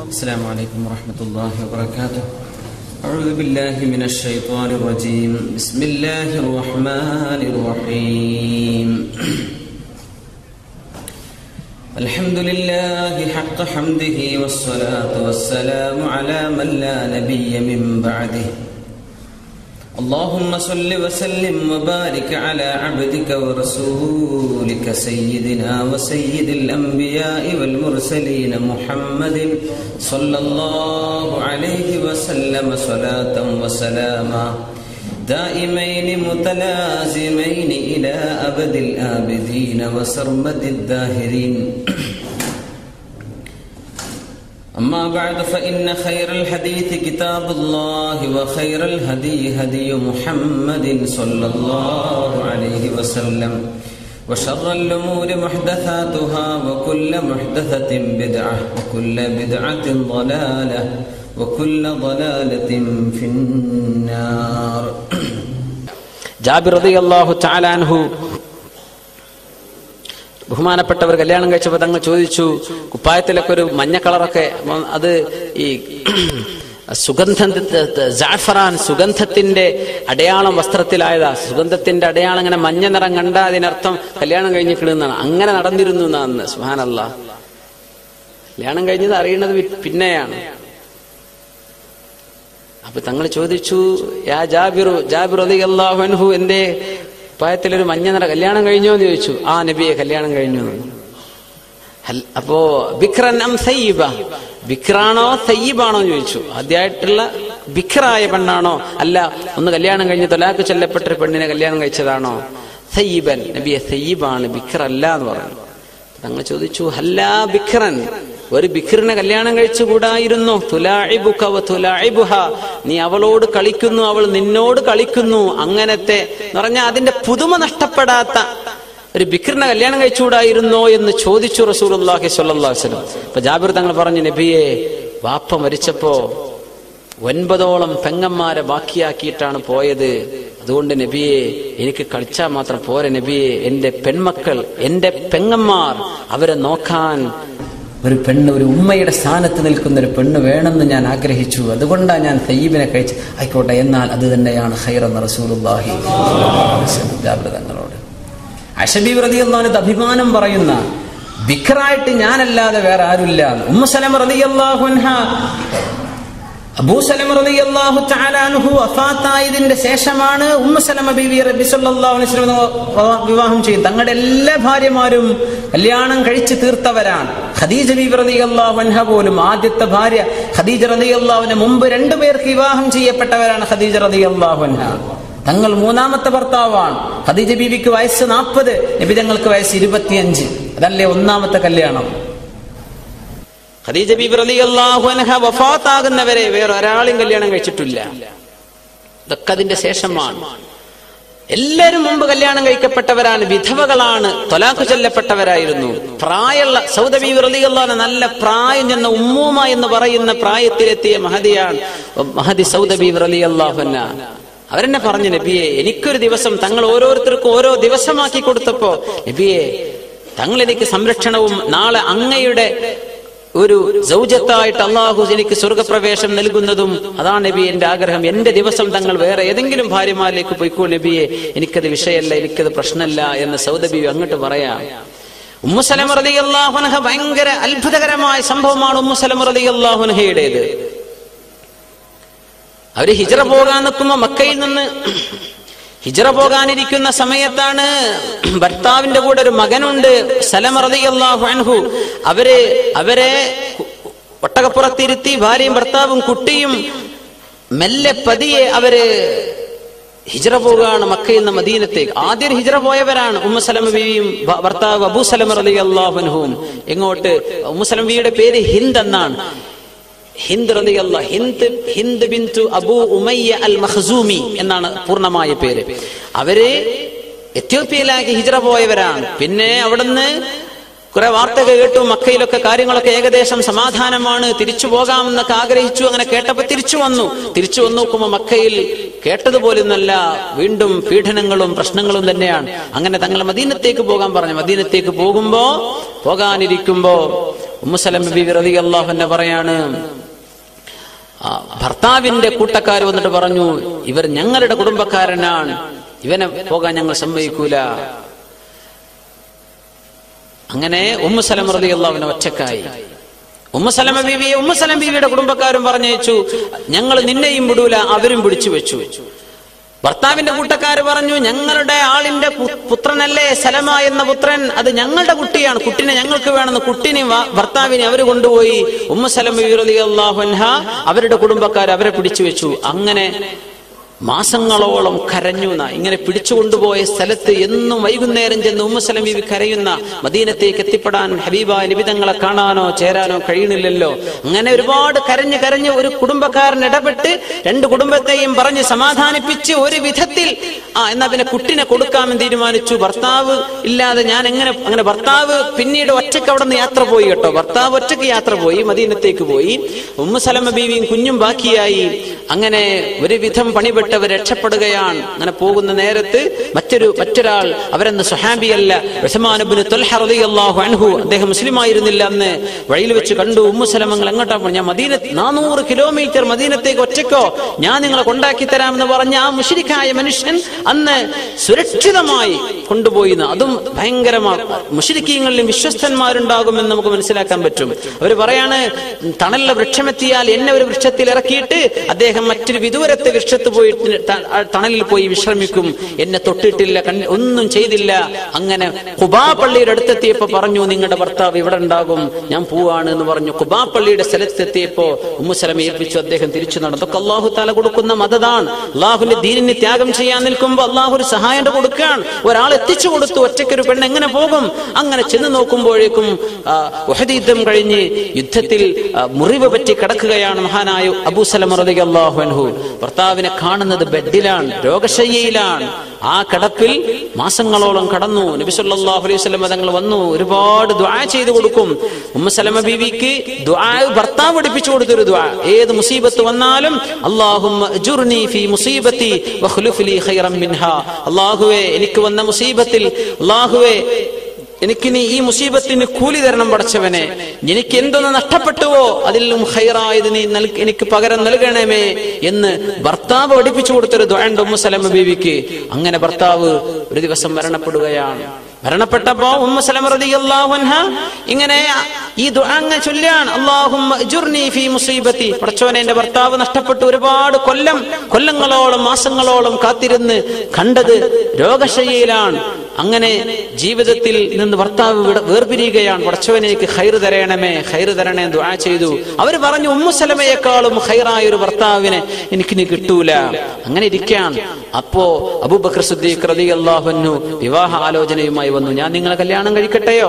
السلام عليكم ورحمة الله وبركاته أعوذ بالله من الشيطان الرجيم بسم الله الرحمن الرحيم الحمد لله حق حمده والصلاة والسلام على من لا نبي من بعده اللهم صل وسلم وبارك على عبدك ورسولك سيدنا وسيد الأنبياء والمرسلين محمد صلى الله عليه وسلم صلاة وسلاما دائمين متلازمين إلى أبد الآبدين وسرمد الداهرين أما بعد فإن خير الحديث كتاب الله وخير الهدي هدي محمد صلى الله عليه وسلم وشر الأمور محدثاتها وكل محدثة بدعة وكل بدعة ضلالة وكل ضلالة في النار ജാബിർ റളിയല്ലാഹു തആല അൻഹു ബഹുമാനപ്പെട്ടവർ കല്യാണം കഴിച്ചപ്പോൾ തങ്ങൾ ചോദിച്ചു കുപ്പായത്തിലൊക്കെ ഒരു മഞ്ഞ കളറൊക്കെ മ- അത് ഈ സുഗന്ധ ജാഫറാൻ സുഗന്ധത്തിന്റെ അടയാളം വസ്ത്രത്തിലായതാ സുഗന്ധത്തിന്റെ അടയാളം ഇങ്ങനെ മഞ്ഞ നിറം കണ്ട അതിനർത്ഥം കല്യാണം കഴിഞ്ഞിട്ടുണ്ടെന്നാണ് അങ്ങനെ നടന്നിരുന്നു എന്നാണ് സുഹാനല്ല കല്യാണം കഴിഞ്ഞത് അറിയുന്നത് പി- പിന്നെയാണ് അപ്പൊ തങ്ങൾ ചോദിച്ചു യാ ജാബിറു ജാബിർ റളിയല്ലാഹു അൻഹു എന്തേ പായത്തിലൊരു മഞ്ഞ നിറ കല്യാണം കഴിഞ്ഞോ എന്ന് ചോദിച്ചു ആ നബിയെ കല്യാണം കഴിഞ്ഞു എന്ന്. ഹൽ- അപ്പോ ബിക്രൻ അം സയ്യിബ ബിക്രാണോ സയ്യിബാണോ എന്ന് ചോദിച്ചു ആദ്യമായിട്ടുള്ള ബിക്രായ പെണ്ണാണോ അല്ല ഒന്ന് കല്യാണം കഴിഞ്ഞ് തൊലാക്ക് ചൊല്ലപ്പെട്ട ഒരു പെണ്ണിനെ കല്യാണം കഴിച്ചതാണോ സയ്യിബൻ നബിയെ സയ്യിബാണ് ബിക്രല്ല എന്ന് പറഞ്ഞു തങ്ങൾ ചോദിച്ചു ഹല്ലാ ബിക്രൻ ഒരു ബിഖിറിനെ കല്യാണം കഴിച്ചുകൂടായിരുന്നു തുലാഇബുക വ തുലാഇബുഹ. നീ അവളോട് കളിക്കുന്നു അവൾ നിന്നോട് കളിക്കുന്നു അങ്ങനത്തെ എന്ന് പറഞ്ഞാൽ അതിന്റെ പുതുമ നഷ്ടപ്പെടാത്ത ഒരു ബിഖിറിനെ കല്യാണം കഴിച്ചുകൂടായിരുന്നോ എന്ന് ചോദിച്ചു റസൂലുള്ളാഹി സ്വല്ലല്ലാഹു അലൈഹി വസല്ലം അപ്പൊ ജാബിർ തങ്ങൾ പറഞ്ഞു നബിയെ വാപ്പ മരിച്ചപ്പോ ഒൻപതോളം പെങ്ങന്മാരെ ബാക്കിയാക്കിയിട്ടാണ് പോയത് അതുകൊണ്ട് നബിയെ എനിക്ക് കളിച്ചാൽ മാത്രം പോരെ നബിയെ എന്റെ പെൺമക്കൾ എന്റെ പെങ്ങന്മാർ അവരെ നോക്കാൻ ഒരു പെണ്ണ് ഒരു ഉമ്മയുടെ സ്ഥാനത്ത് നിൽക്കുന്ന ഒരു പെണ്ണ് വേണമെന്ന് ഞാൻ ആഗ്രഹിച്ചു അതുകൊണ്ടാണ് ഞാൻ സയ്യിബിനെ കഴിച്ച് ആയിക്കോട്ടെ എന്നാൽ അത് തന്നെയാണ് ഹൈറെന്ന റസൂലുള്ളാഹി ജാബിർ തങ്ങളോട് അഷബി റളിയല്ലാഹു അഭിമാനം പറയുന്ന ബിഖറായിട്ട് ഞാനല്ലാതെ വേറെ ആരുമില്ല ഉമ്മസലം റളിയല്ലാഹു അൻഹ അബൂസലം റളിയല്ലാഹു തആല അൻഹു വഫാത്തായതിന്റെ ശേഷമാണ് ഉമ്മസലമ ബീവി റബി സല്ലല്ലാഹു അലൈഹി വസല്ലം വിവാഹം ചെയ്തത് തങ്ങളുടെ എല്ലാ ഭാര്യമാരും കല്യാണം കഴിച്ചു തീർത്തവരാണ് ഖദീജ ബീവി റളിയല്ലാഹു അൻഹ പോലും ആദ്യത്തെ ഭാര്യ ഖദീജ റളിയല്ലാഹുവിന് മുമ്പ് രണ്ടു പേർക്ക് വിവാഹം ചെയ്യപ്പെട്ടവരാണ് ഖദീജ റളിയല്ലാഹു അൻഹ തങ്ങൾ മൂന്നാമത്തെ ഭർത്താവാണ് ഖദീജ ബീവിക്ക് വയസ്സ് നാൽപ്പത് നബി തങ്ങൾക്ക് വയസ്സ് ഇരുപത്തിയഞ്ച് അതല്ലേ ഒന്നാമത്തെ കല്യാണം ഖദീജ ബീബി റളിയല്ലാഹു അൻഹ വഫാത്താകുന്നവരെ വേറെ ഒരാളും കല്യാണം കഴിച്ചിട്ടില്ല ഇതൊക്കെ അതിന്റെ ശേഷമാണ് എല്ലാരും മുമ്പ് കല്യാണം കഴിക്കപ്പെട്ടവരാണ് വിധവകളാണ് തൊലാഖു ചൊല്ലപ്പെട്ടവരായിരുന്നു പ്രായമുള്ള സൗദ ബീബി റളിയല്ലാഹു നല്ല പ്രായം ചെന്ന ഉമ്മൂമ എന്ന് പറയുന്ന പ്രായത്തിലെത്തിയ മഹദിയാണ് മഹദി സൗദ ബീബി റളിയല്ലാഹു അൻഹ അവരെന്നെ പറഞ്ഞു നബിയെ എനിക്കൊരു ദിവസം തങ്ങൾ ഓരോരുത്തർക്കും ഓരോ ദിവസമാക്കി കൊടുത്തപ്പോ നബിയെ തങ്ങൾ എനിക്ക് സംരക്ഷണവും നാളെ അങ്ങയുടെ ഒരു സൗജത്തായിട്ട് അള്ളാഹു എനിക്ക് സ്വർഗപ്രവേശം നൽകുന്നതും അതാണ് നബി എന്റെ ആഗ്രഹം എന്റെ ദിവസം തങ്ങൾ വേറെ ഏതെങ്കിലും ഭാര്യമാരിലേക്ക് പോയിക്കോ നബിയെ എനിക്കത് വിഷയമല്ല എനിക്കത് പ്രശ്നമല്ല എന്ന് സൗദബി അങ്ങോട്ട് പറയാം ഉമ്മുസലം റതി അള്ളാഹുനഹ ഭയങ്കര അത്ഭുതകരമായ സംഭവമാണ് ഉമ്മുസലം റതി അള്ളാഹുനഹയുടേത് അവര് ഹിജറ പോകാൻ നിൽക്കുമ്പോ മക്കയിൽ നിന്ന് ഹിജറ പോകാനിരിക്കുന്ന സമയത്താണ് ഭർത്താവിന്റെ കൂടെ ഒരു മകനുണ്ട് സലമ റളിയല്ലാഹു അൻഹു അവര് അവരെ ഒട്ടകപ്പുറത്തിരുത്തി ഭാര്യയും ഭർത്താവും കുട്ടിയും മെല്ലെ പതിയെ അവര് ഹിജറ പോകുകയാണ് മക്കയിൽ നിന്ന് മദീനത്തേക്ക് ആദ്യം ഹിജറ പോയവരാണ് ഉമ്മസലമ ബിവിയും ഭ- ഭർത്താവ് അബൂ സലമ റളിയല്ലാഹു അൻഹുവും എങ്ങോട്ട് ഉമ്മസലമ ബിയുടെ പേര് ഹിന്ദ് എന്നാണ് ഹിന്ദ് റളിയല്ല ഹിന്ദ് ഹിന്ദ് ബിന്തു അബൂ ഉമയ്യ അൽ മഖ്സൂമി എന്നാണ് പൂർണ്ണമായ പേര് അവര് എത്യോപ്യയിലേക്ക് ഹിജ്റ പോയവരാണ് പിന്നെ അവിടുന്ന് കുറെ വാർത്തകൾ കേട്ടു മക്കയിലൊക്കെ കാര്യങ്ങളൊക്കെ ഏകദേശം സമാധാനമാണ് തിരിച്ചു പോകാമെന്നൊക്കെ ആഗ്രഹിച്ചു അങ്ങനെ കേട്ടപ്പോ തിരിച്ചു വന്നു തിരിച്ചു വന്നു നോക്കുമ്പോ മക്കയിൽ കേട്ടതുപോലൊന്നല്ല വീണ്ടും പീഡനങ്ങളും പ്രശ്നങ്ങളും തന്നെയാണ് അങ്ങനെ തങ്ങൾ മദീനത്തേക്ക് പോകാൻ പറഞ്ഞു മദീനത്തേക്ക് പോകുമ്പോ പോകാനിരിക്കുമ്പോ ഉമ്മുസലം ബീവി റതി അള്ളാഹുന്നെ പറയാണ് ആ, ഭർത്താവിന്റെ കൂട്ടക്കാർ വന്നിട്ട് പറഞ്ഞു ഇവർ ഞങ്ങളുടെ കുടുംബക്കാരനാണ് ഇവനെ പോകാൻ ഞങ്ങൾ സമ്മതിക്കൂല അങ്ങനെ ഉമ്മുസലം റതി അള്ളാഹുവിനെ ഒറ്റക്കായി ഉമ്മസലമ ബീവിയെ ഉമ്മസലം ബീവിയുടെ കുടുംബക്കാരും പറഞ്ഞയച്ചു ഞങ്ങൾ നിന്നെയും വിടൂല അവരും പിടിച്ചു വെച്ചു ഭർത്താവിന്റെ കൂട്ടക്കാര് പറഞ്ഞു ഞങ്ങളുടെ ആളിന്റെ പു- പുത്രനല്ലേ സലമ എന്ന പുത്രൻ അത് ഞങ്ങളുടെ കുട്ടിയാണ് കുട്ടിനെ ഞങ്ങൾക്ക് വേണമെന്ന് കുട്ടിനെ വ- ഭർത്താവിനെ അവര് കൊണ്ടുപോയി ഉമ്മ സലമ അള്ളാഹുൻഹ അവരുടെ കുടുംബക്കാർ അവരെ പിടിച്ചു വെച്ചു അങ്ങനെ മാസങ്ങളോളം കരഞ്ഞു ന. ഇങ്ങനെ പിടിച്ചുകൊണ്ടുപോയ സ്ഥലത്ത് എന്നും വൈകുന്നേരം ചെന്ന് ഉമ്മസലം ബീവി കരയുന്ന മദീനത്തേക്ക് എത്തിപ്പെടാൻ ഹബീബ നിബിതങ്ങളെ കാണാനോ ചേരാനോ കഴിയണില്ലല്ലോ അങ്ങനെ ഒരുപാട് കരഞ്ഞ് കരഞ്ഞ് ഒരു കുടുംബക്കാരൻ ഇടപെട്ട് രണ്ട് കുടുംബത്തെയും പറഞ്ഞ് സമാധാനിപ്പിച്ച് ഒരു വിധത്തിൽ ആ എന്നാ പിന്നെ കുട്ടിനെ കൊടുക്കാമെന്ന് തീരുമാനിച്ചു ഭർത്താവ് ഇല്ലാതെ ഞാൻ എങ്ങനെ അങ്ങനെ ഭർത്താവ് പിന്നീട് ഒറ്റയ്ക്ക് അവിടെ നിന്ന് യാത്ര പോയി കേട്ടോ ഭർത്താവ് ഒറ്റയ്ക്ക് യാത്ര പോയി മദീനത്തേക്ക് പോയി ഉമ്മ സലമ ബീവിയും കുഞ്ഞും ബാക്കിയായി അങ്ങനെ ഒരുവിധം പണിപ്പെട്ടവർ രക്ഷപ്പെടുകയാണ് അങ്ങനെ പോകുന്ന നേരത്ത് മറ്റൊരു മറ്റൊരാൾ അവരെന്ന് സുഹാബിയല്ല ഉസ്മാനുബിന് തൊൽഹറിയാഹു അൻഹു അദ്ദേഹം മുസ്ലിം ആയിരുന്നില്ല അന്ന് വഴിയിൽ വെച്ച് കണ്ടു ഉമ്മു സലമങ്ങൾ എങ്ങോട്ടാ പോണത്? ഞാൻ മദീന നാനൂറ് കിലോമീറ്റർ മദീനത്തേക്ക് ഒറ്റയ്ക്കോ ഞാൻ നിങ്ങളെ കൊണ്ടാക്കി തരാമെന്ന് പറഞ്ഞ ആ മുഷിരിക്കായ മനുഷ്യൻ അന്ന് സുരക്ഷിതമായി കൊണ്ടുപോയി എന്ന്. അതും ഭയങ്കരമാണ് മുഷിരിക്കീങ്ങളിലും വിശ്വസ്തന്മാരുണ്ടാകുമെന്ന് നമുക്ക് മനസ്സിലാക്കാൻ പറ്റും അവർ പറയാണ് തണലിലെ വൃക്ഷമെത്തിയാൽ എന്നെ ഒരു വൃക്ഷത്തിൽ ഇറക്കിയിട്ട് അദ്ദേഹം മറ്റൊരു വിദൂരത്തെ വൃക്ഷത്ത് പോയി ത- ആ തണലിൽ പോയി വിശ്രമിക്കും എന്നെ തൊട്ടിട്ടില്ല കണ്ണ് ഒന്നും ചെയ്തില്ല അങ്ങനെ കുബാ പള്ളിയുടെ അടുത്തെത്തിയപ്പോ പറഞ്ഞു നിങ്ങളുടെ ഭർത്താവ് ഇവിടെ ഉണ്ടാകും ഞാൻ പോവാണ് എന്ന് പറഞ്ഞു കുബാ പള്ളിയുടെ സ്ഥലത്തെത്തിയപ്പോ ഉമ്മുസലമ ഏൽപ്പിച്ചു അദ്ദേഹം തിരിച്ചു നടന്നു അതൊക്കെ അള്ളാഹു താല കൊടുക്കുന്ന മതതാണ് അള്ളാഹുവിന്റെ ദീനിനെ ത്യാഗം ചെയ്യാൻ നിൽക്കുമ്പോൾ അള്ളാഹു ഒരു സഹായം കൊടുക്കുകയാണ് ഒരാൾ എത്തിച്ചു കൊടുത്തു ഒറ്റയ്ക്കൊരു പെണ്ണ് എങ്ങനെ പോകും അങ്ങനെ ചെന്ന് നോക്കുമ്പോഴേക്കും ആ, ഉഹദ് യുദ്ധം കഴിഞ്ഞ് യുദ്ധത്തിൽ ആ, മുറിവ് പറ്റി കിടക്കുകയാണ് മഹാനായ അബൂസലം അള്ളാഹു അൻഹു ഭർത്താവിനെ കാണുന്നത് ബെഡിലാണ് രോഗശയ്യയിലാണ് ആ കിടപ്പിൽ മാസങ്ങളോളം കടന്നു നബി സല്ലല്ലാഹു അലൈഹി വസല്ലം തങ്ങൾ വന്നു ഒരുപാട് ദുആ ചെയ്തു കൊടുക്കും ഉമ്മ സലമ ബീവിക്ക് ദുആ ഭർത്താവ് പഠിപ്പിച്ചു കൊടുത്തൊരു ദുആ ഏത് മുസീബത്ത് വന്നാലും അല്ലാഹുമ്മ അജുർനി ഫീ മുസീബത്തി വഖ്ലുഫ് ലീ ഖൈറൻ മിൻഹാ അല്ലാഹുവേ എനിക്ക് വന്ന മുസീബത്തിൽ അല്ലാഹുവേ എനിക്ക് നീ ഈ മുസീബത്തിന് കൂലി തരണം പടച്ചവനെ എനിക്ക് എന്തൊന്ന് നഷ്ടപ്പെട്ടുവോ അതിലും ഹൈറായത് നീ നൽക- എനിക്ക് പകരം നൽകണമേ എന്ന് ഭർത്താവ് പഠിപ്പിച്ചു കൊടുത്തൊരു ദ്വാണ്ട് ഉമ്മ സലമ ബീവിക്ക് അങ്ങനെ ഭർത്താവ് ഒരു ദിവസം മരണപ്പെടുകയാണ് മരണപ്പെട്ടപ്പോ ഉമ്മ സലമ റളിയല്ലാഹു അൻഹ ഇങ്ങനെ ഈ ദുആ അങ്ങ് ചൊല്ലാണ് അല്ലാഹുമ്മ അജുർനി ഫീ മുസീബത്തി പടച്ചവനെ എന്റെ ഭർത്താവ് നഷ്ടപ്പെട്ടു ഒരുപാട് കൊല്ലം കൊല്ലങ്ങളോളം മാസങ്ങളോളം കാത്തിരുന്ന് കണ്ടത് രോഗശയ്യയിലാണ് അങ്ങനെ ജീവിതത്തിൽ നിന്ന് ഭർത്താവ് വിട- വേർപിരിയുകയാണ് പടച്ചവനെ എനിക്ക് ഹൈറ് തരണമേ ഹൈറ് തരണേ എന്ന് ദുആ ചെയ്തു അവർ പറഞ്ഞു ഉമ്മുസലമയെക്കാളും ഹൈറായ ഒരു ഭർത്താവിനെ എനിക്ക് നീ കിട്ടൂല അങ്ങനെ ഇരിക്കാൻ അപ്പോ അബൂബക്കർ സിദ്ദീഖ് റളിയല്ലാഹു അൻഹു വിവാഹ ആലോചനയുമായി വന്നു ഞാൻ നിങ്ങളെ കല്യാണം കഴിക്കട്ടെയോ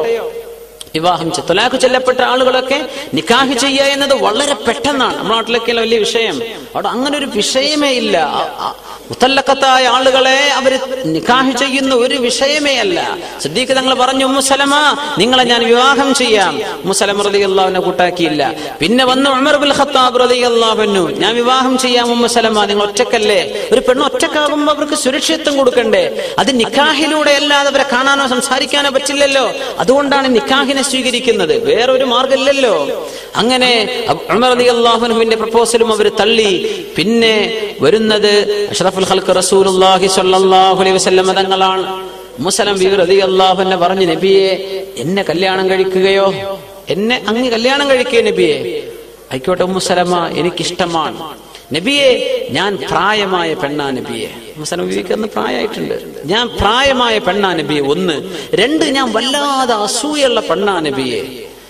വിവാഹം ചെ- തൊലാഖ് ചെല്ലപ്പെട്ട ആളുകളൊക്കെ നിക്കാഹ് ചെയ്യുക എന്നത് വളരെ പെട്ടെന്നാണ് നമ്മുടെ നാട്ടിലൊക്കെ വലിയ വിഷയം അവിടെ അങ്ങനെ ഒരു വിഷയമേ ഇല്ല ആ- ആ- മുത്തല്ലക്കത്തായ ആളുകളെ അവർ നിക്കാഹ് ചെയ്യുന്ന ഒരു വിഷയമേ അല്ല സിദ്ദീഖ് തങ്ങൾ പറഞ്ഞു ഉമ്മുസലമ നിങ്ങളെ ഞാൻ വിവാഹം ചെയ്യാം ഉമ്മുസലമ റതി അള്ളാഹുവിനെ കൂട്ടാക്കിയില്ല പിന്നെ വന്ന് ഉമർ ബുൽ ഖത്താബ് റതി അള്ളാഹുനു ഞാൻ വിവാഹം ചെയ്യാം ഉമ്മുസലമ നിങ്ങൾ ഒറ്റക്കല്ലേ ഒരു പെണ്ണ് ഒറ്റക്കാകുമ്പോ അവർക്ക് സുരക്ഷിതത്വം കൊടുക്കണ്ടേ അത് നിക്കാഹിലൂടെ അല്ലാതെ അവരെ കാണാനോ സംസാരിക്കാനോ പറ്റില്ലല്ലോ അതുകൊണ്ടാണ് നിക്കാഹിനെ സ്വീകരിക്കുന്നത് വേറൊരു മാർഗമില്ലല്ലോ അങ്ങനെ അബ് ഉമർ അലി അള്ളാഹുനുവിന്റെ പ്രപ്പോസലും അവർ തള്ളി പിന്നെ വരുന്നത് അഷ്റഫുൽ ഖൽക്ക് റസൂലുള്ളാഹി സ്വല്ലല്ലാഹു അലൈഹി വസല്ലം തങ്ങളാണ് മുസലം ബി റളി അള്ളാഹുവിനെ പറഞ്ഞു നബിയെ എന്നെ കല്യാണം കഴിക്കുകയോ എന്നെ അങ്ങ് കല്യാണം കഴിക്കുകയോ നബിയെ ആയിക്കോട്ടെ ഉമ്മുസലമ എനിക്കിഷ്ടമാണ് നബിയെ ഞാൻ പ്രായമായ പെണ്ണാ നബിയെ മുസലം ബിബിക്ക് അന്ന് പ്രായമായിട്ടുണ്ട് ഞാൻ പ്രായമായ പെണ്ണാ നബിയെ ഒന്ന് രണ്ട് ഞാൻ വല്ലാതെ അസൂയുള്ള പെണ്ണാ നബിയെ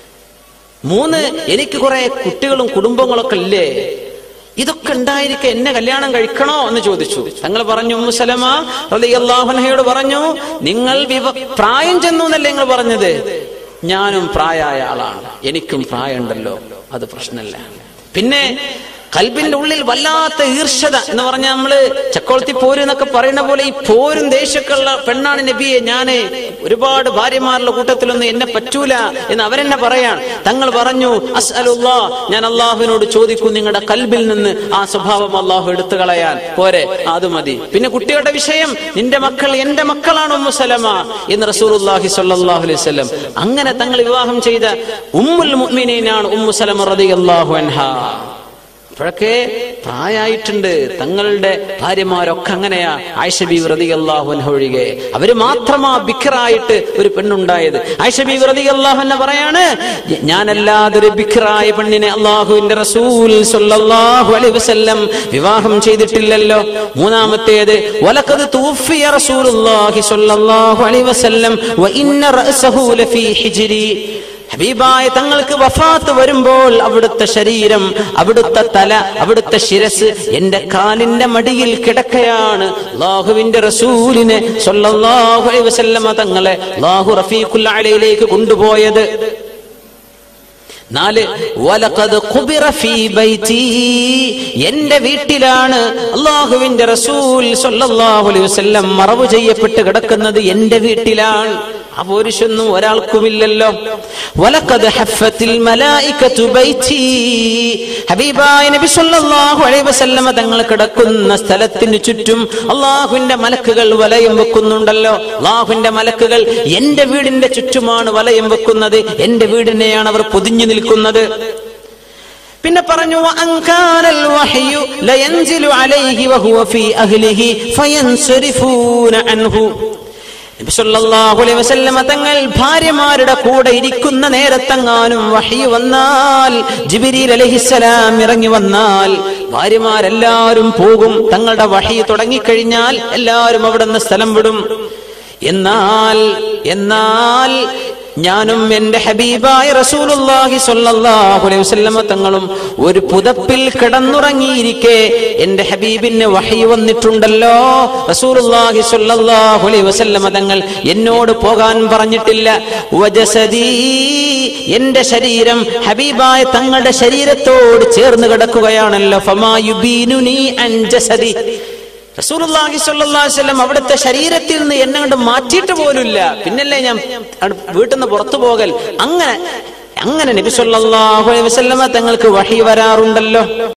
മൂന്ന് എനിക്ക് കുറെ കുട്ടികളും കുടുംബങ്ങളൊക്കെ ഇല്ലേ ഇതൊക്കെ ഉണ്ടായിരിക്കെ എന്നെ കല്യാണം കഴിക്കണോ എന്ന് ചോദിച്ചു തങ്ങൾ പറഞ്ഞു മുസലമ അള്ളാഹുനഹയോട് പറഞ്ഞു നിങ്ങൾ വിവ- പ്രായം ചെന്നു എന്നല്ലേ നിങ്ങൾ പറഞ്ഞത് ഞാനും പ്രായമായ ആളാണ് എനിക്കും പ്രായമുണ്ടല്ലോ അത് പ്രശ്നമല്ല പിന്നെ കൽബിന്റെ ഉള്ളിൽ വല്ലാത്ത ഈർഷത എന്ന് പറഞ്ഞാൽ നമ്മള് ചക്കോളത്തി പോര് എന്നൊക്കെ പറയുന്ന പോലെ ഈ പോരും ദേഷ്യമൊക്കെയുള്ള പെണ്ണാണ് നബിയെ ഞാന് ഒരുപാട് ഭാര്യമാരുടെ കൂട്ടത്തിലൊന്നും എന്നെ പറ്റൂല എന്ന് അവരെന്നെ പറയാൻ തങ്ങൾ പറഞ്ഞു അസ്അലുല്ലാ ഞാൻ അള്ളാഹുവിനോട് ചോദിക്കും നിങ്ങളുടെ കൽബിൽ നിന്ന് ആ സ്വഭാവം അള്ളാഹു എടുത്തു കളയാൻ പോരെ അത് മതി പിന്നെ കുട്ടികളുടെ വിഷയം നിന്റെ മക്കൾ എന്റെ മക്കളാണ് ഉമ്മു സലമ എന്ന് റസൂലുള്ളാഹി സ്വല്ലല്ലാഹു അലൈഹി വസല്ലം അങ്ങനെ തങ്ങൾ വിവാഹം ചെയ്ത ഉമ്മുൽ മുഅ്മിനീനാണ് ഉമ്മു സലമ റളിയല്ലാഹു അൻഹാ അപ്പോഴൊക്കെ പ്രായമായിട്ടുണ്ട് തങ്ങളുടെ ഭാര്യമാരൊക്കെ അങ്ങനെയാ ആയിഷബി വ്രതി അള്ളാഹുന ഒഴികെ അവര് മാത്രമാ ബിഖറായിട്ട് ഒരു പെണ്ണുണ്ടായത് ആയിഷബി വ്രതി അള്ളാഹുന പറയാണ് ഞാനല്ലാതെ ഒരു ബിഖറായ പെണ്ണിനെ അള്ളാഹുവിന്റെ റസൂൽ സല്ലല്ലാഹു അലൈഹി വസല്ലം വിവാഹം ചെയ്തിട്ടില്ലല്ലോ മൂന്നാമത്തേത് വലഖദ് തൂഫിയ റസൂലുള്ളാഹി സ്വല്ലല്ലാഹു അലൈഹി വസല്ലം വ ഇന്ന റഅസഹു ലഫീ ഹിജ്രി ഹബീബായ തങ്ങൾക്ക് വഫാത്ത് വരുമ്പോൾ അവിടുത്തെ ശരീരം അവിടുത്തെ തല അവിടുത്തെ ശിരസ് എന്റെ കാലിന്റെ മടിയിൽ കിടക്കയാണ് അള്ളാഹുവിന്റെ റസൂലിനെ സ്വല്ലല്ലാഹു അലൈഹി വസല്ലമ തങ്ങളെ അള്ളാഹു റഫീഖുൽ അലയിലേക്ക് കൊണ്ടുപോയത് നാല് വലഖദ് ഖുബിറ ഫീ ബൈതി എന്റെ വീട്ടിലാണ് അള്ളാഹുവിന്റെ റസൂൽ സ്വല്ലല്ലാഹു അലൈഹി വസല്ലം മറവ് ചെയ്യപ്പെട്ട് കിടക്കുന്നത് എന്റെ വീട്ടിലാണ് ആ പോരിശൊന്നും ഒരാൾക്കുമില്ലല്ലോ വലഖദ് ഹഫത്തിൽ മലായികതു ബൈതി ഹബീബായ നബി സ്വല്ലല്ലാഹു അലൈഹി വസല്ലമ തങ്ങൾ കിടക്കുന്ന സ്ഥലത്തിന് ചുറ്റും അള്ളാഹുവിന്റെ മലക്കുകൾ വലയം വെക്കുന്നുണ്ടല്ലോ അള്ളാഹുവിന്റെ മലക്കുകൾ എന്റെ വീടിന്റെ ചുറ്റുമാണ് വലയം വെക്കുന്നത് എന്റെ വീടിനെയാണ് അവർ പൊതിഞ്ഞു നിൽക്കുന്നത് പിന്നെ പറഞ്ഞു അങ്കാനൽ വഹ്യു ലയൻസിലു അലൈഹി വഹുവ ഫീ അഹ്ലിഹി ഫയൻസരിഫൂന അൻഹു നബി സല്ലല്ലാഹു അലൈഹി വസല്ലമ തങ്ങൾ ഭാര്യമാരുടെ കൂടെ ഇരിക്കുന്ന നേരത്തെങ്ങാനും വഹി വന്നാൽ ജിബിരിൽ അലൈഹിസ്സലാം ഇറങ്ങി വന്നാൽ ഭാര്യമാരെല്ലാവരും പോകും തങ്ങളുടെ വഹി തുടങ്ങിക്കഴിഞ്ഞാൽ എല്ലാവരും അവിടെ നിന്ന് സ്ഥലം വിടും എന്നാൽ എന്നാൽ ഞാനും എന്റെ ഹബീബായ റസൂലുള്ളാഹി സ്വല്ലല്ലാഹു അലൈഹി വസല്ലമ തങ്ങളും ഒരു പുതപ്പിൽ കിടന്നുറങ്ങിയിരിക്കെ എന്റെ ഹബീബിന് വഹി വന്നിട്ടുണ്ടല്ലോ റസൂലുള്ളാഹി സ്വല്ലല്ലാഹു അലൈഹി വസല്ലമ തങ്ങൾ എന്നോട് പോകാൻ പറഞ്ഞിട്ടില്ല വജസദീ എന്റെ ശരീരം ഹബീബായ തങ്ങളുടെ ശരീരത്തോട് ചേർന്ന് കിടക്കുകയാണല്ലോ ഫമാ യുബീനുനി അൻ ജസദി റസൂലുള്ളാഹി സ്വല്ലല്ലാഹു അലൈഹി വസല്ലം അവിടുത്തെ ശരീരത്തിൽ നിന്ന് എന്നെ കൊണ്ട് മാറ്റിയിട്ട് പോലുമില്ല പിന്നല്ലേ ഞാൻ അവിടെ വീട്ടിൽ നിന്ന് പുറത്തു പോകൽ അങ്ങനെ അങ്ങനെ നബി സല്ലല്ലാഹു അലൈഹി വസല്ലമ തങ്ങൾക്ക് വഹി വരാറുണ്ടല്ലോ